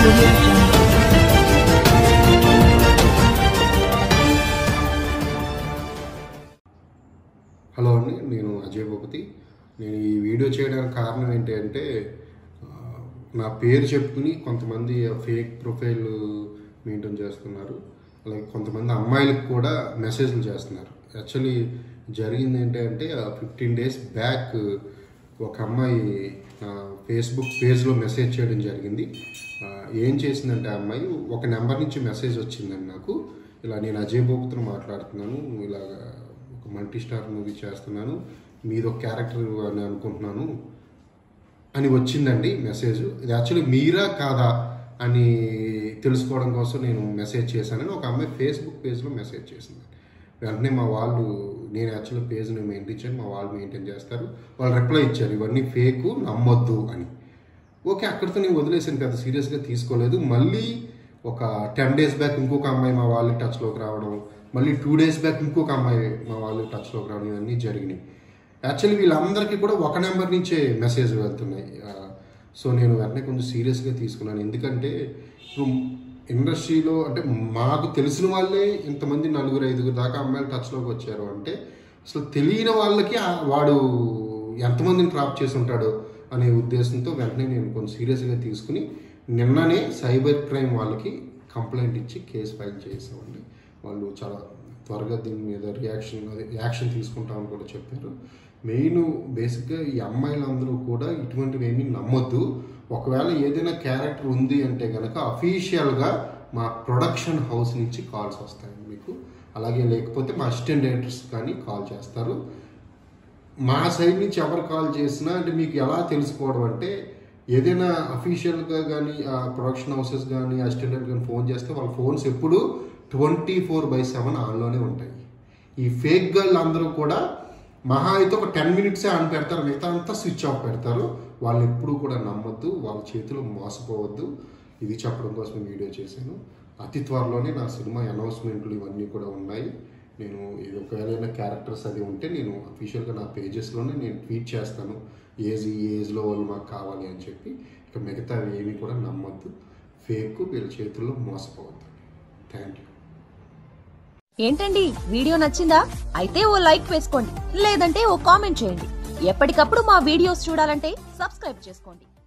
audio jungle. Hello అండి నేను అజయ్ భూపతి నేను ఈ వీడియో చేయడానికి కారణం ఏంటి అంటే ఆ, నా పేరు చెప్పుకుని కొంతమంది ఫేక్ ప్రొఫైల్ మెయింటైన్ చేస్తున్నారు అలాగే కొంతమంది అమ్మాయిలకు కూడా మెసేజ్లు చేస్తున్నారు యాక్చువల్లీ జరిగింది ఏంటంటే ఫిఫ్టీన్ డేస్ బ్యాక్ ఒక అమ్మాయి నా ఫేస్బుక్ పేజ్లో మెసేజ్ చేయడం జరిగింది ఆ, ఏం చేసిందంటే ఆ అమ్మాయి ఒక నెంబర్ నుంచి మెసేజ్ వచ్చిందండి నాకు ఇలా నేను అజయ్ భూపతిని మాట్లాడుతున్నాను ఇలాగా ఒక మల్టీ స్టార్ మూవీ చేస్తున్నాను మీది ఒక క్యారెక్టర్ అని అనుకుంటున్నాను అని వచ్చిందండి మెసేజ్ ఇది యాక్చువల్లీ మీరా కాదా అని తెలుసుకోవడం కోసం నేను మెసేజ్ చేశానని ఒక అమ్మాయి ఫేస్బుక్ పేజ్లో మెసేజ్ చేసింది వెంటనే మా వాళ్ళు నేను యాక్చువల్లీ పేజ్ని మెయింటైన్ చేయను మా వాళ్ళు మెయింటైన్ చేస్తారు వాళ్ళు రిప్లై ఇచ్చారు ఇవన్నీ ఫేకు నమ్మొద్దు అని ఓకే అక్కడితో నేను వదిలేసాను పెద్ద సీరియస్గా తీసుకోలేదు మళ్ళీ ఒక టెన్ డేస్ బ్యాక్ ఇంకొక అమ్మాయి మా వాళ్ళు టచ్లోకి రావడం మళ్ళీ టూ డేస్ బ్యాక్ ఇంకొక అమ్మాయి మా వాళ్ళు టచ్లోకి రావడం ఇవన్నీ జరిగినాయి యాక్చువల్లీ వీళ్ళందరికీ కూడా ఒక నెంబర్ నుంచే మెసేజ్ వెళ్తున్నాయి ఆ, సో నేను వెంటనే కొంచెం సీరియస్గా తీసుకున్నాను ఎందుకంటే ఇప్పుడు ఇండస్ట్రీలో అంటే మాకు తెలిసిన వాళ్ళే ఇంతమంది నలుగురు ఐదుగురు దాకా అమ్మాయిలు టచ్లోకి వచ్చారు అంటే అసలు తెలియని వాళ్ళకి ఆ- వాడు ఎంతమందిని ట్రాప్ చేసి ఉంటాడో అనే ఉద్దేశంతో వెంటనే నేను కొంచెం సీరియస్గా తీసుకుని నిన్ననే సైబర్ క్రైమ్ వాళ్ళకి కంప్లైంట్ ఇచ్చి కేసు ఫైల్ చేసామండి వాళ్ళు చాలా త్వరగా దీని మీద రియాక్షన్ అదే యాక్షన్ తీసుకుంటామని కూడా చెప్పారు మెయిన్ బేసిక్గా ఈ అమ్మాయిలందరూ కూడా ఇటువంటివి ఏమీ నమ్మొద్దు ఒకవేళ ఏదైనా క్యారెక్టర్ ఉంది అంటే కనుక అఫీషియల్గా మా ప్రొడక్షన్ హౌస్ నుంచి కాల్స్ వస్తాయండి మీకు అలాగే లేకపోతే మా అసిస్టెంట్ డైరెక్టర్స్ కానీ కాల్ చేస్తారు మా సైడ్ నుంచి ఎవరు కాల్ చేసినా అంటే మీకు ఎలా తెలుసుకోవడం అంటే ఏదైనా అఫీషియల్గా కానీ ప్రొడక్షన్ హౌసెస్ కానీ అసిస్టెంట్ కానీ ఫోన్ చేస్తే వాళ్ళ ఫోన్స్ ఎప్పుడు ట్వంటీ ఫోర్ బై సెవెన్ ఆన్లోనే ఉంటాయి ఈ ఫేక్ గర్ల్ అందరూ కూడా మహా అయితే ఒక టెన్ మినిట్సే ఆన్ పెడతారు మిగతా అంతా స్విచ్ ఆఫ్ పెడతారు వాళ్ళు ఎప్పుడూ కూడా నమ్మొద్దు వాళ్ళ చేతిలో మోసపోవద్దు ఇది చెప్పడం కోసం ఈ వీడియో చేశాను అతి త్వరలోనే నా సినిమా అనౌన్స్మెంట్లు ఇవన్నీ కూడా ఉన్నాయి నేను ఇది ఒకవేళ క్యారెక్టర్స్ అది ఉంటే నేను అఫీషియల్గా నా పేజెస్లోనే నేను ట్వీట్ చేస్తాను ఏజ్ ఈ ఏజ్లో వాళ్ళు మాకు కావాలి అని చెప్పి ఇక మిగతా ఏమీ కూడా నమ్మొద్దు ఫేక్ వీళ్ళ చేతుల్లో మోసపోవద్దు థ్యాంక్ యూ ఏంటండి వీడియో నచ్చిందా అయితే ఓ లైక్ వేసుకోండి లేదంటే ఓ కామెంట్ చేయండి ఎప్పటికప్పుడు మా వీడియోస్ చూడాలంటే సబ్స్క్రైబ్ చేసుకోండి